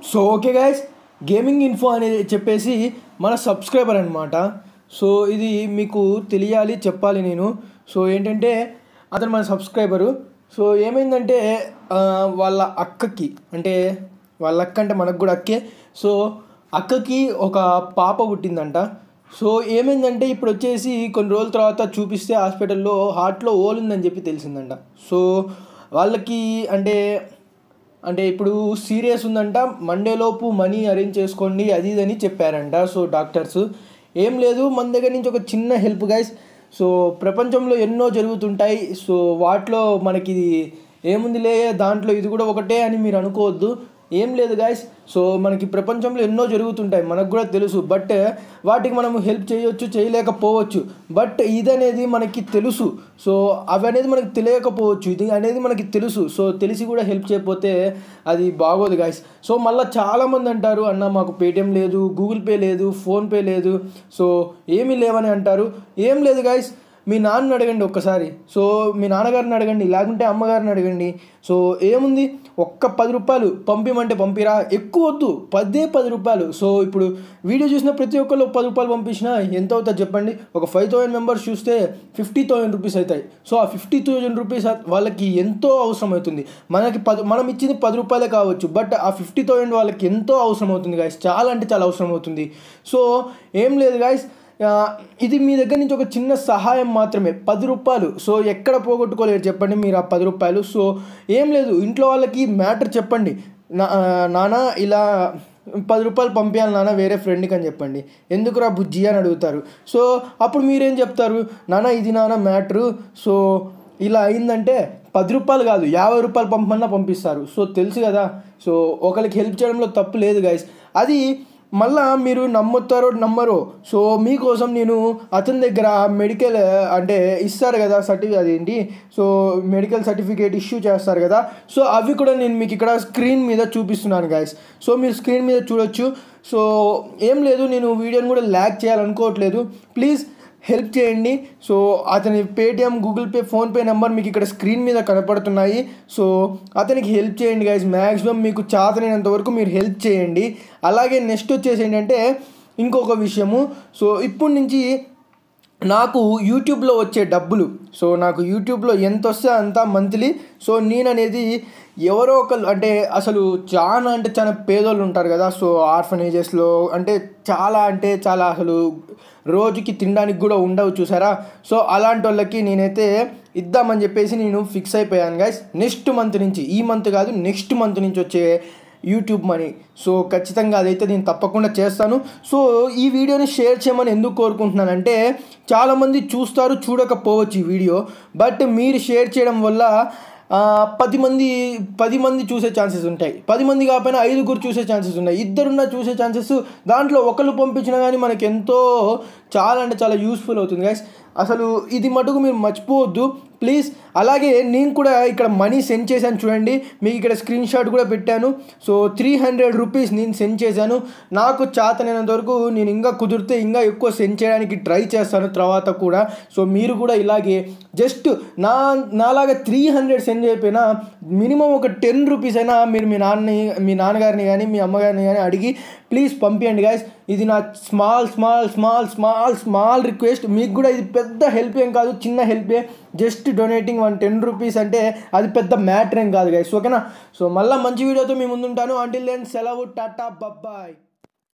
so okay guys gaming info అనేది చెప్పేసి మన సబ్స్క్రైబర్ అనమాట సో ఇది మీకు తెలియాలి చెప్పాలి నేను సో ఏంటంటే అతను మన సబ్స్క్రైబరు సో ఏమైందంటే ఆ, వాళ్ళ అక్కకి అంటే వాళ్ళ అక్క అంటే మనకు కూడా అక్కే సో అక్కకి ఒక పాప పుట్టిందంట సో ఏమైందంటే ఇప్పుడు వచ్చేసి కొన్ని రోజుల తర్వాత చూపిస్తే హాస్పిటల్లో హార్ట్లో హోల్ ఉందని చెప్పి తెలిసిందంట సో వాళ్ళకి అంటే అంటే ఇప్పుడు సీరియస్ ఉందంట మండేలోపు మనీ అరేంజ్ చేసుకోండి అది ఇది అని చెప్పారంట సో డాక్టర్స్ ఏం లేదు మన దగ్గర నుంచి ఒక చిన్న హెల్ప్ గైస్ సో ప్రపంచంలో ఎన్నో జరుగుతుంటాయి సో వాటిలో మనకి ఇది ఏముందిలే దాంట్లో ఇది కూడా ఒకటే అని మీరు అనుకోవద్దు ఏం లేదు గాయస్ సో మనకి ప్రపంచంలో ఎన్నో జరుగుతుంటాయి మనకు కూడా తెలుసు బట్ వాటికి మనం హెల్ప్ చేయొచ్చు చేయలేకపోవచ్చు బట్ ఇది అనేది మనకి తెలుసు సో అవి అనేది మనకి తెలియకపోవచ్చు ఇది అనేది మనకి తెలుసు సో తెలిసి కూడా హెల్ప్ చేయకపోతే అది బాగోదు గాయస్ సో మళ్ళీ చాలామంది అంటారు అన్న మాకు పేటిఎం లేదు గూగుల్ పే లేదు ఫోన్పే లేదు సో ఏమీ లేవని అంటారు ఏం లేదు గాయస్ మీ నాన్నని అడగండి ఒక్కసారి సో మీ నాన్నగారిని అడగండి లేకుంటే అమ్మగారిని అడగండి సో ఏముంది ఒక్క పది రూపాయలు పంపిమంటే పంపిరా ఎక్కువ వద్దు పదే పది రూపాయలు సో ఇప్పుడు వీడియో చూసిన ప్రతి ఒక్కళ్ళు పది రూపాయలు పంపించినా ఎంత అవుతుంది చెప్పండి ఒక ఫైవ్ థౌసండ్ మెంబర్స్ చూస్తే ఫిఫ్టీ థౌసండ్ రూపీస్ అవుతాయి సో ఆ ఫిఫ్టీ థౌసండ్ రూపీస్ వాళ్ళకి ఎంతో అవసరం అవుతుంది మనకి పది మనం ఇచ్చింది పది రూపాయలే కావచ్చు బట్ ఆ ఫిఫ్టీ థౌసండ్ వాళ్ళకి ఎంతో అవసరం అవుతుంది గాయస్ చాలా అంటే చాలా అవసరం అవుతుంది సో ఏం లేదు గాయస్ ఆ, ఇది మీ దగ్గర నుంచి ఒక చిన్న సహాయం మాత్రమే పది రూపాయలు సో ఎక్కడ పోగొట్టుకోలేరు చెప్పండి మీరు ఆ పది రూపాయలు సో ఏం లేదు ఇంట్లో వాళ్ళకి మ్యాటర్ చెప్పండి నా ఆ, నాన్న ఇలా పది రూపాయలు పంపించాలి నాన్న వేరే ఫ్రెండ్కి అని చెప్పండి ఎందుకురా బుజ్జి అని అడుగుతారు సో అప్పుడు మీరేం చెప్తారు నాన్న ఇది నాన్న మ్యాటరు సో ఇలా అయిందంటే పది రూపాయలు కాదు యాభై రూపాయలు పంపమన్నా పంపిస్తారు సో తెలుసు కదా సో ఒకరికి హెల్ప్ చేయడంలో తప్పు లేదు గైస్ అది మళ్ళా మీరు నమ్ముతారో నమ్మరో సో మీకోసం నేను అతని దగ్గర మెడికల్ అంటే ఇస్తారు కదా సర్టిఫికేట్ అదేంటి సో మెడికల్ సర్టిఫికేట్ ఇష్యూ చేస్తారు కదా సో అవి కూడా నేను మీకు ఇక్కడ స్క్రీన్ మీద చూపిస్తున్నాను గాయస్ సో మీరు స్క్రీన్ మీద చూడొచ్చు సో ఏం లేదు నేను వీడియోని కూడా ల్యాక్ చేయాలనుకోవట్లేదు ప్లీజ్ హెల్ప్ చేయండి సో అతని Paytm Google Pay PhonePe number మీకు ఇక్కడ స్క్రీన్ మీద కనపడుతున్నాయి సో అతనికి హెల్ప్ చేయండి గైస్ మ్యాక్సిమం మీకు చాతనైనంత వరకు మీరు హెల్ప్ చేయండి అలాగే నెక్స్ట్ వచ్చేసి ఏంటంటే ఇంకొక విషయము సో ఇప్పటి నుంచి నాకు యూట్యూబ్లో వచ్చే డబ్బులు సో నాకు యూట్యూబ్లో ఎంత వస్తే అంత మంత్లీ సో నేను అనేది ఎవరో ఒకరు అంటే అసలు చాలా అంటే చాలా పేదోళ్ళు ఉంటారు కదా సో ఆర్ఫనేజెస్లో అంటే చాలా అంటే చాలా అసలు రోజుకి తినడానికి కూడా ఉండవు చూసారా సో అలాంటి వాళ్ళకి నేనైతే ఇద్దామని చెప్పేసి నేను ఫిక్స్ అయిపోయాను గైస్ నెక్స్ట్ మంత్ నుంచి ఈ మంత్ కాదు నెక్స్ట్ మంత్ నుంచి వచ్చే యూట్యూబ్ మనీ సో ఖచ్చితంగా అదైతే నేను తప్పకుండా చేస్తాను సో ఈ వీడియోని షేర్ చేయమని ఎందుకు కోరుకుంటున్నానంటే చాలామంది చూస్తారు చూడకపోవచ్చు ఈ వీడియో బట్ మీరు షేర్ చేయడం వల్ల ఆ, పది మంది పది మంది చూసే ఛాన్సెస్ ఉంటాయి పది మంది కాకపోయినా ఐదుగురు చూసే ఛాన్సెస్ ఉన్నాయి ఇద్దరున్న చూసే ఛాన్సెస్ దాంట్లో ఒకళ్ళు పంపించినా కానీ మనకి ఎంతో చాలా అంటే చాలా యూస్ఫుల్ అవుతుంది గైస్ అసలు ఇది మటుకు మీరు మర్చిపోవద్దు ప్లీజ్ అలాగే నేను కూడా ఇక్కడ మనీ సెండ్ చేశాను చూడండి మీకు ఇక్కడ స్క్రీన్ షాట్ కూడా పెట్టాను సో త్రీ హండ్రెడ్ రూపీస్ నేను సెండ్ చేశాను నాకు చేతనైనంత వరకు నేను ఇంకా కుదిరితే ఇంకా ఎక్కువ సెండ్ చేయడానికి ట్రై చేస్తాను తర్వాత కూడా సో మీరు కూడా ఇలాగే జస్ట్ నా నాలాగా త్రీ హండ్రెడ్ సెండ్ చేయకపోయినా మినిమం ఒక టెన్ రూపీస్ అయినా మీరు మీ నాన్నని మీ నాన్నగారిని కానీ మీ అమ్మగారిని కానీ అడిగి ప్లీజ్ పంపించండి గాయస్ ఇది నా small small small small small request మీకు కూడా ఇది పెద్ద హెల్ప్ ఏం కాదు చిన్న హెల్పే just donating one ten rupees అంటే అది పెద్ద మ్యాటర్ ఏం కాదు గైస్ ఓకేనా సో మళ్ళీ మంచి వీడియోతో మీ ముందుంటాను అంటిల్ దెన్ సెలవు టాటా బబ్బాయ్